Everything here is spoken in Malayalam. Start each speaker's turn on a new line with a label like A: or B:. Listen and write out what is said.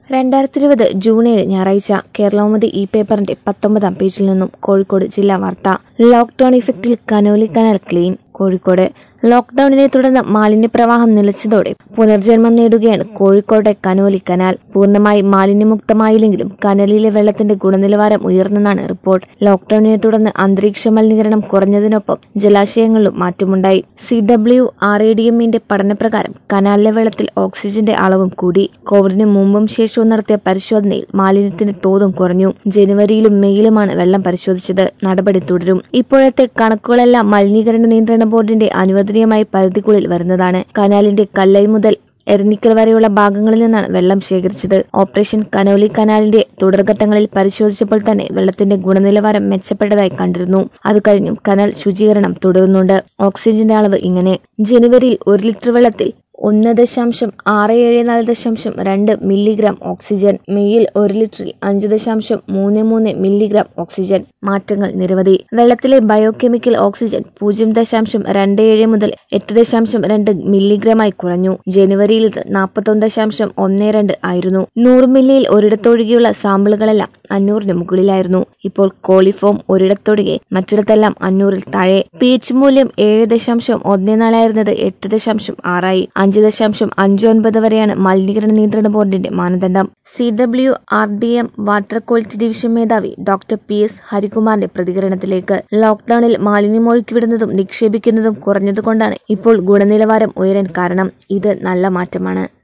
A: രണ്ടായിരത്തി ഇരുപത് ജൂൺ ഏഴ് ഞായറാഴ്ച കേരളൗമതി ഇ പേപ്പറിന്റെ പത്തൊമ്പതാം പേജിൽ നിന്നും കോഴിക്കോട് ജില്ലാ വാർത്ത ലോക്ഡൌൺ ഇഫക്റ്റിൽ കനോലി കനാൽ ക്ലീൻ കോഴിക്കോട് ലോക്ഡൌണിനെ തുടർന്ന് മാലിന്യപ്രവാഹം നിലച്ചതോടെ പുനർജന്മം നേടുകയാണ് കോഴിക്കോട്ടെ കനോലി കനാൽ പൂർണ്ണമായി മാലിന്യമുക്തമായില്ലെങ്കിലും കനലിലെ വെള്ളത്തിന്റെ ഗുണനിലവാരം ഉയർന്നെന്നാണ് റിപ്പോർട്ട് ലോക്ഡൌണിനെ തുടർന്ന് അന്തരീക്ഷ മലിനീകരണം കുറഞ്ഞതിനൊപ്പം ജലാശയങ്ങളിലും മാറ്റമുണ്ടായി C W R A D എമ്മിന്റെ പഠനപ്രകാരം കനാലിലെ വെള്ളത്തിൽ ഓക്സിജന്റെ അളവും കൂടി കോവിഡിന് മുമ്പും ശേഷവും നടത്തിയ പരിശോധനയിൽ മാലിന്യത്തിന്റെ തോതും കുറഞ്ഞു ജനുവരിയിലും മെയ്യിലുമാണ് വെള്ളം പരിശോധിച്ചത് നടപടി തുടരും ഇപ്പോഴത്തെ കണക്കുകളെല്ലാം മലിനീകരണ നിയന്ത്രണ ബോർഡിന്റെ അനുവദനീയമായ പരിധിക്കുള്ളിൽ വരുന്നതാണ് കനാലിന്റെ കല്ലൈ മുതൽ എരനിക്കൽ വരെയുള്ള ഭാഗങ്ങളിൽ നിന്നാണ് വെള്ളം ശേഖരിച്ചത് ഓപ്പറേഷൻ കനോലി കനാലിന്റെ തുടർഘട്ടങ്ങളിൽ പരിശോധിച്ചപ്പോൾ തന്നെ വെള്ളത്തിന്റെ ഗുണനിലവാരം മെച്ചപ്പെട്ടതായി കണ്ടിരുന്നു അത് കഴിഞ്ഞും കനാൽ ശുചീകരണം തുടരുന്നുണ്ട് ഓക്സിജന്റെ അളവ് ഇങ്ങനെ ജനുവരിയിൽ ഒരു ലിറ്റർ വെള്ളത്തിൽ ഒന്ന് ദശാംശം ആറ് ഏഴ് നാല് ദശാംശം രണ്ട് മില്ലിഗ്രാം ഓക്സിജൻ മെയ്യിൽ ഒരു ലിറ്ററിൽ അഞ്ച് ദശാംശം മൂന്ന് മൂന്ന് മില്ലിഗ്രാം ഓക്സിജൻ മാറ്റങ്ങൾ നിരവധി വെള്ളത്തിലെ ബയോകെമിക്കൽ ഓക്സിജൻ പൂജ്യം ദശാംശം രണ്ട് ഏഴ് മുതൽ എട്ട് ദശാംശം രണ്ട് മില്ലിഗ്രാമായി കുറഞ്ഞു ജനുവരിയിൽ ഇത് നാൽപ്പത്തൊന്ന് ദശാംശം ഒന്ന് രണ്ട് ആയിരുന്നു നൂറ് മില്ലിയിൽ ഒരിടത്തൊഴികെയുള്ള സാമ്പിളുകളെല്ലാം അഞ്ഞൂറിന് മുകളിലായിരുന്നു ഇപ്പോൾ കോളിഫോം ഒരിടത്തൊഴികെ മറ്റിടത്തെല്ലാം അഞ്ഞൂറിൽ താഴെ പി എച്ച് മൂല്യം ഏഴ് ദശാംശം ഒന്ന് നാലായിരുന്നത് എട്ട് ദശാംശം ആറായി അഞ്ച് ദശാംശം അഞ്ച് ഒൻപത് വരെയാണ് മലിനീകരണ നിയന്ത്രണ ബോർഡിന്റെ മാനദണ്ഡം C W R D M water quality division മേധാവി ഡോക്ടർ പി എസ് ഹരികുമാറിന്റെ പ്രതികരണത്തിലേക്ക് ലോക്ഡൌണിൽ മാലിന്യം ഒഴുക്കിവിടുന്നതും നിക്ഷേപിക്കുന്നതും കുറഞ്ഞതുകൊണ്ടാണ് ഇപ്പോൾ ഗുണനിലവാരം ഉയരാൻ കാരണം ഇത് നല്ല മാറ്റമാണ്